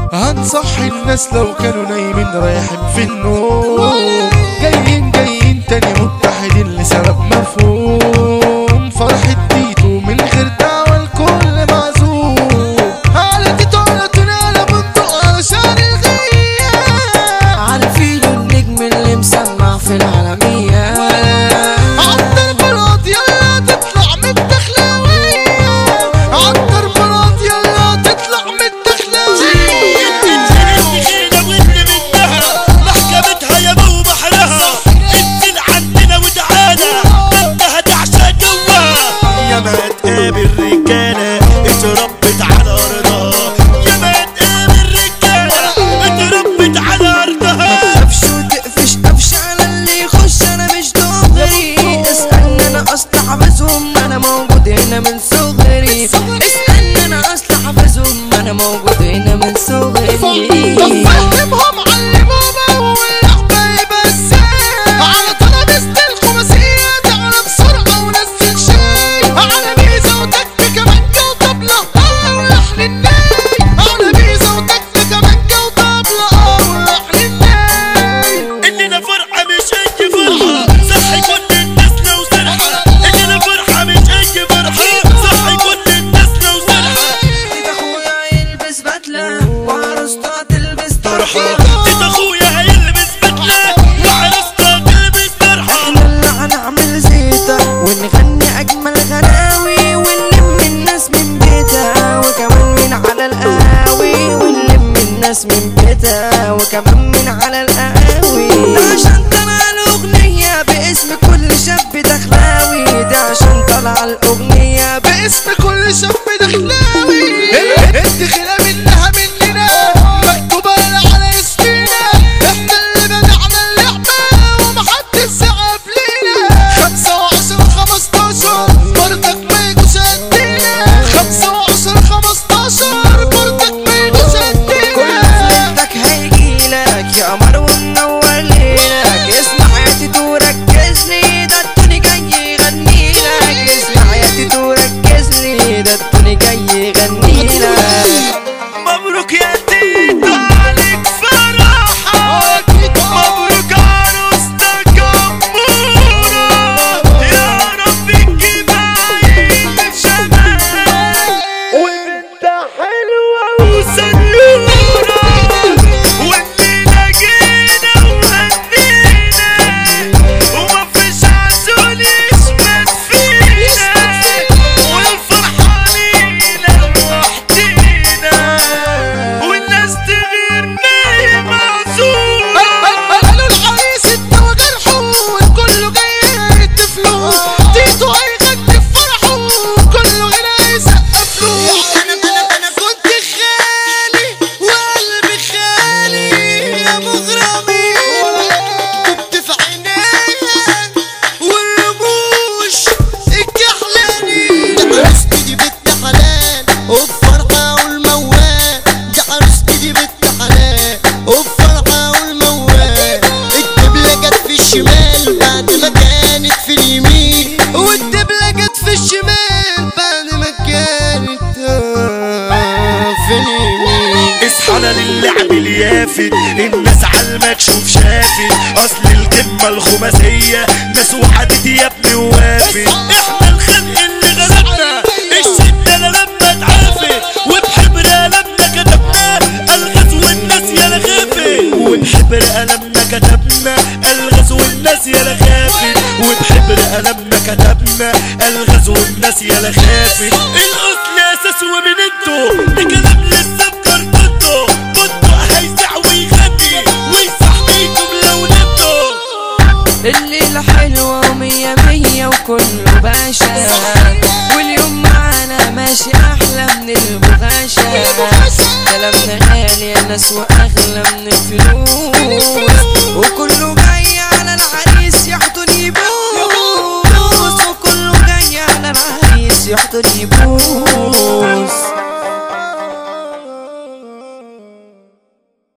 هنصحي الناس لو كانوا نايمين رايحين في النوم جايين جايين تاني متحدين لسبب مفهوم فرحة تيتو من غير دعوة الكل معزوم على تيتو على توني على بندق علشان الغياب عارفين النجم اللي مسمع في العالمية عطر بلاط يلا تطلع من الدخلاوية عطر بلاط يلا تطلع من الدخلاوية خينا واللي منها محكمتها يا مو بحرها انزل عندنا وتعالى انت هتعشى جواها يا ما تقابل رجالة اتربت على ارضها يا ما تقابل رجالة اتربت على ارضها قفش وتقفش قفش على اللي يخش انا مش دغري اسألني انا اصل حافظهم انا موجود هنا من صغري اسألني انا اصل حافظهم انا موجود هنا من صغري فهمهم علموهم واللعبة يبقى السيف على طلبست الخماسية تعالى بسرعة ونزل شاي على ميزة وتكة كمانجة وطبلة ولحن الناي على ميزة وتكة كمانجة وطبلة ولحن الناي اننا فرحة مش اي فرحة صحي كل الناس لو سرحة اننا فرحة مش اي فرحة صحي كل الناس لو سرحة تيت اخويا يلبس بدلة وعروسته تلبس طرحة طرحة تيت اخويا هيلبس بدلة وعروسته تلبس طرحة احنا اللي هنعمل زيتة ونغني اجمل غناوي ونلم الناس من بيتها وكمان من على القهاوي ونلم الناس من بيتها وكمان من على القهاوي ده عشان طلع الاغنية باسم كل شاب دخلاوي ده عشان طلع الاغنية باسم كل شاب دخلاوي الدخلة منها مننا مكتوبة على اسمنا احنا اللي بدعنا اللعبة ومحدش صعب لينا خمسة وعشرة خمستاشر برضك ما يجوش قدنا خمسة وعشرة خمستاشر برضك ما يجوش قدنا لك هيجيلك يا قمر ونور ليلك اسمع حياتي تركز لي ده التوني جاي يغني لك اسمع حياتي تركز لي ده التوني جاي يغني لك مبروك يا تيتا عليك فرحة مبروك عروستك أمورة يا رب تجيب عيل شمال وانت حلوة وسنورة والليلة جينا وهنينا ومفيش عسول يشمت فينا والفرحة لينا لوحدينا والناس تغيرنا معزومة قالوا العريس انت وجرحه والكل جاي يتفلو تيتو هيغني في فرحه كله هنا يسقف له انا انا انا كنت خالي وقلبي خالي يا مغرمي كنت في عينيها والرموش الكحلاني ده عروستي دي بنت حلال وبفرحة والموال ده عروستي دي بنت حلال وبفرحة والموال الدبلة جت في الشمال بعد ما كانت في اليمين والدبلة جت في الشمال بعد ما كانت آه، في اليمين اصحى للعب اليافت الناس عالمكشوف شافت اصل القمة الخماسية ناس وعدت يا ابني ووافت احنا الخلق اللي غلبنا الشدة لما اتعافت وبحبر قلمنا كتبنا الغاز والناس يا لغافت وبحبر قلمنا كتبنا الغاز والناس يا لغافت وبحبر قلمنا كتبنا الغاز والناس يا لغافت الاصل اساس ومن انتو ده كلام لسه بكرتونتو بطو هيسع ويغني ويصحيكم لو نمتوا الليلة حلوة ومية مية وكله باشا واليوم معانا ماشي أحلى من البغاشة كلامنا غالي يا ناس وأغلى من الفلوس وكله